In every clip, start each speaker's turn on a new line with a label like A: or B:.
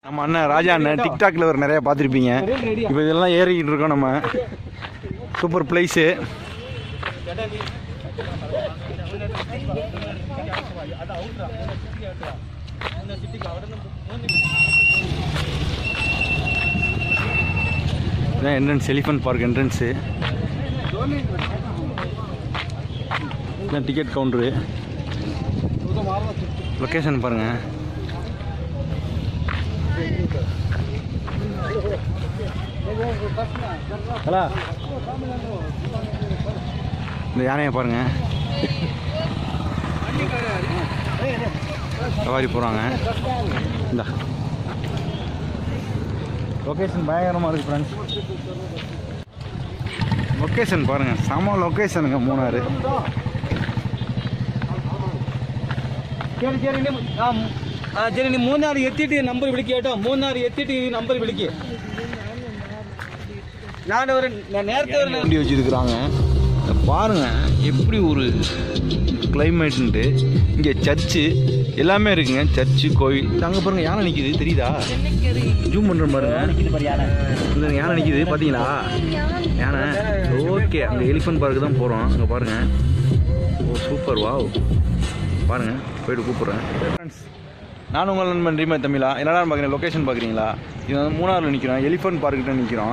A: நம்ம அண்ணன் ராஜா அண்ணன் டிக்டாக்ல ஒரு நிறைய பார்த்துருப்பீங்க இப்போ இதெல்லாம் ஏறிக்கிட்டு இருக்கோம் நம்ம சூப்பர் பிளேஸு இதான் என்ட்ரன்ஸ் எலிஃபண்ட் பார்க் என்ட்ரன்ஸு இதான் டிக்கெட் கவுண்டரு லொக்கேஷன் பாருங்கள் ஹலோ இந்த யானையை பாருங்க சவாரி போகிறாங்க இந்த லொக்கேஷன் பயங்கரமாக இருக்குது ஃப்ரெண்ட்ஸ் லொக்கேஷன் பாருங்கள் செம லொக்கேஷனுங்க மூணாறு
B: ശരി ശരി ഇനി ആ മൂ- ആ ശരി ഇനി മൂന്നാർ എത്തിയിട്ട് ഈ നമ്പർ വിളിക്കുക കേട്ടോ മൂന്നാർ എത്തിയിട്ട് ഈ നമ്പർ വിളിക്കുക ഞാൻ ഒരു ഞാൻ നേരത്തെ ഒരു
A: வண்டி வச்சுருக்குறாங்க பாருங்க எப்படி ஒரு கிளைமேட்டுன்ட்டு இங்கே சர்ச்சு எல்லாமே இருக்குங்க சர்ச்சு கோயில் இது அங்கே பாருங்க யானை நிற்கிது தெரியுதா ஜூம் பண்ணுற பாருங்க இந்த யானை நிற்கிது பார்த்தீங்களா யானை ஓகே அங்கே எலிஃபண்ட் பார்க்கு தான் போகிறோம் அங்கே பாருங்க ஓ சூப்பர் வாவ் பாருங்க போயிட்டு கூப்பிட்றேன் ஃப்ரெண்ட்ஸ் நான் உங்கள் நண்பன் ரீமா தமிழா என்னடா பார்க்குறேன் லொக்கேஷன் பார்க்குறீங்களா இது வந்து மூணாறில் நிற்கிறோம் எலிஃபண்ட் பார்க்கிட்ட நிற்கிறோம்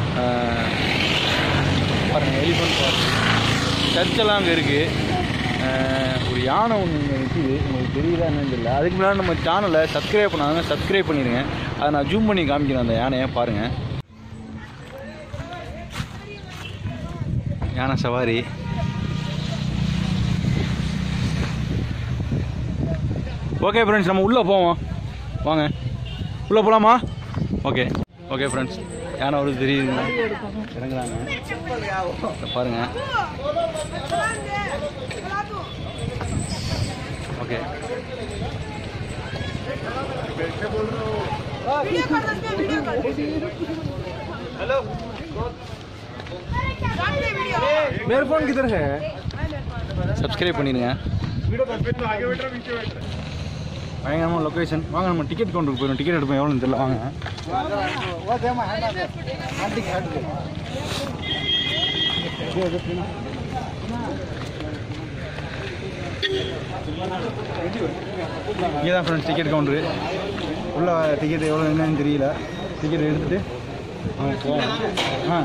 A: பாருங்கள் எலிஃபண்ட் பார்க் சர்ச்செல்லாம் அங்கே இருக்குது ஒரு யானை ஒன்று இங்கே நிற்கிது உங்களுக்கு தெரியுதா என்னன்னு தெரியல அதுக்கு முன்னாடி நம்ம சேனலை சப்ஸ்கிரைப் பண்ணாங்க சப்ஸ்கிரைப் பண்ணிடுங்க அதை நான் ஜூம் பண்ணி காமிக்கிறேன் அந்த யானையை பாருங்கள் யானை சவாரி ஓகே ஃப்ரெண்ட்ஸ் நம்ம உள்ளே போவோம் வாங்க உள்ளே போகலாமா ஓகே ஓகே ஃப்ரெண்ட்ஸ் யானை ஒரு தெரியுதுங்க இறங்குறாங்க இதை பாருங்க ஓகே
C: वीडियो कर सकते हैं वीडियो कर हेलो वीडियो
B: मेरा फोन किधर है
A: சப்ஸ்கிரைப் பண்ணிடுங்க பயங்கரமாக லொக்கேஷன் வாங்க நம்ம டிக்கெட் கவுண்டருக்கு போயிடும் டிக்கெட் எடுப்போம் எவ்வளோன்னு தெரியல வாங்க இங்கே தான் ஃப்ரெண்ட்ஸ் டிக்கெட் கவுண்டரு உள்ள டிக்கெட் எவ்வளோ என்னன்னு தெரியல டிக்கெட் எடுத்துட்டு ஆ போவோம் ஆ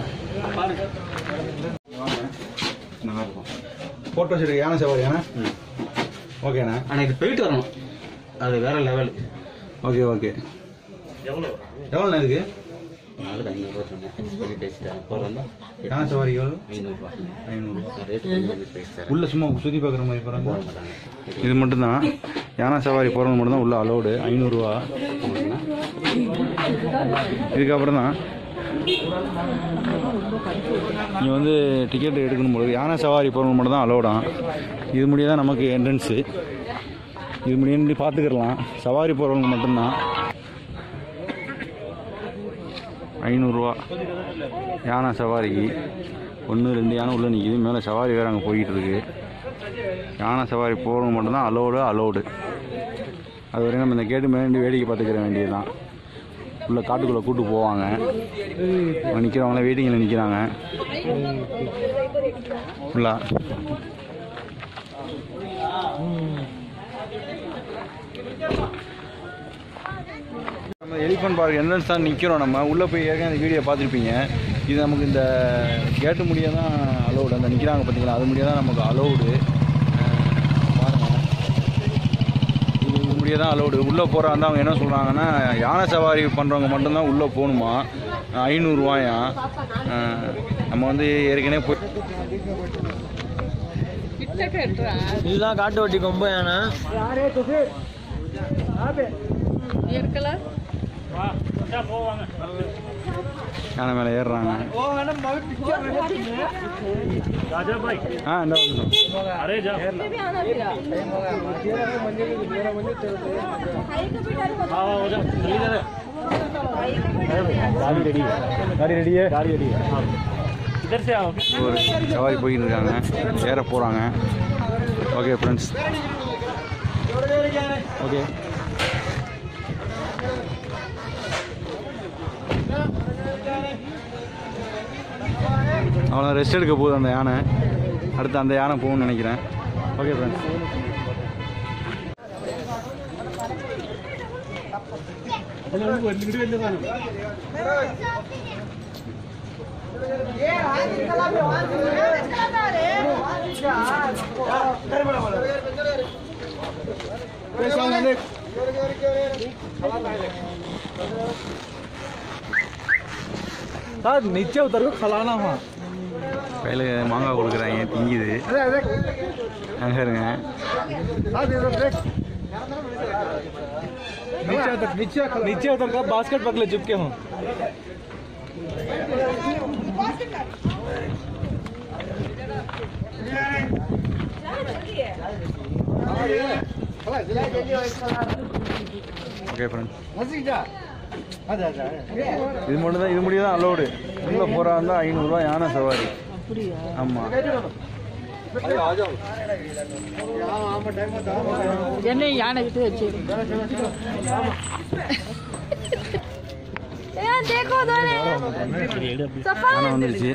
A: ஃபோட்டோஸ் எடுக்க யானை சவாரி யானை ஓகேண்ணா
B: ஆனால் இது போயிட்டு வரணும் அது வேற லெவல்
A: ஓகே ஓகே எவ்வளோண்ணா இருக்கு
D: நாலு ஐநூறுரூவா சொன்னேன் சொல்லி பேசிட்டேன் போகிறோம்னா
A: யானை சவாரி எவ்வளோ
D: ஐநூறுரூவா
A: ஐநூறுரூவா
D: ரேட்டு கம்மி பேசுகிறேன்
A: உள்ள சும்மா சுற்றி பார்க்குற மாதிரி பாருங்க இது மட்டும்தான் யானை சவாரி போகிறது மட்டும்தான் உள்ள அலோடு ஐநூறுரூவா இதுக்கப்புறம் தான் இங்கே வந்து டிக்கெட் எடுக்கணும் போது யானை சவாரி போகிறது மட்டும் தான் அலோடாம் இது முடிய தான் நமக்கு என்ட்ரன்ஸு இது முடிய பார்த்துக்கிடலாம் சவாரி போகிறவங்க மட்டும்தான் ஐநூறுரூவா யானை சவாரிக்கு ஒன்று ரெண்டு யானை உள்ளே நிற்கிது மேலே சவாரி வேறு அங்கே போய்கிட்டு இருக்கு யானை சவாரி போகிறவங்க மட்டும்தான் அலோடு அலோடு அது வரைக்கும் நம்ம இந்த கேட்டு மேலே வேடிக்கை பார்த்துக்கிற வேண்டியதுதான் உள்ள காட்டுக்குள்ளே கூட்டு போவாங்க அங்கே நிற்கிறவங்களாம் வெயிட்டிங்கில் நிற்கிறாங்க ஃபுல்லா நம்ம எலிஃபண்ட் பார்க் என்ட்ரன்ஸ் தான் நிற்கிறோம் நம்ம உள்ளே போய் ஏற்கனவே அந்த வீடியோ பார்த்துருப்பீங்க இது நமக்கு இந்த கேட்டு முடிய தான் அலோடு அந்த நிற்கிறாங்க பார்த்தீங்களா அது முடிய தான் நமக்கு அலோடு பாருங்கள் இது முடிய தான் அலோடு உள்ளே போகிறாங்க அவங்க என்ன சொல்கிறாங்கன்னா யானை சவாரி பண்ணுறவங்க மட்டும்தான் உள்ளே போகணுமா ஐநூறுரூவாயா நம்ம வந்து ஏற்கனவே போய்
B: இதுதான் காட்டு வட்டி கொம்பு யானை
A: யானை மேலே ஏறுறாங்க ஆ இந்த ஒரு நிமிஷம். ஒரு சவாரி போயிட்டு இருக்காங்க ஏற போகிறாங்க ஓகே ஃப்ரெண்ட்ஸ் ஓகே அவ்வளோ ரெஸ்ட் எடுக்க போகுது அந்த யானை அடுத்து அந்த யானை போகும்னு நினைக்கிறேன் ஓகே ஃப்ரெண்ட்ஸ்
B: சார் नीचे उतर को खिलाना वहाँ
A: கையில் மாங்காய் கொடுக்குறாங்க திங்குது அங்கே இருங்க
B: नीचे उतर नीचे नीचे उतर कर बास्केट पकड़े चुपके हूँ
A: ஓகே ஃப்ரெண்ட்ஸ் இது மட்டும் தான் இது முடியும் தான் அலோடு உள்ளே போகிறா இருந்தால் ஐநூறுரூவா யானை சவாரி ஆமாம்
C: என்ன யானை கிட்ட வச்சு ஏன் देखो दोने सफा
A: யானை வந்துருச்சு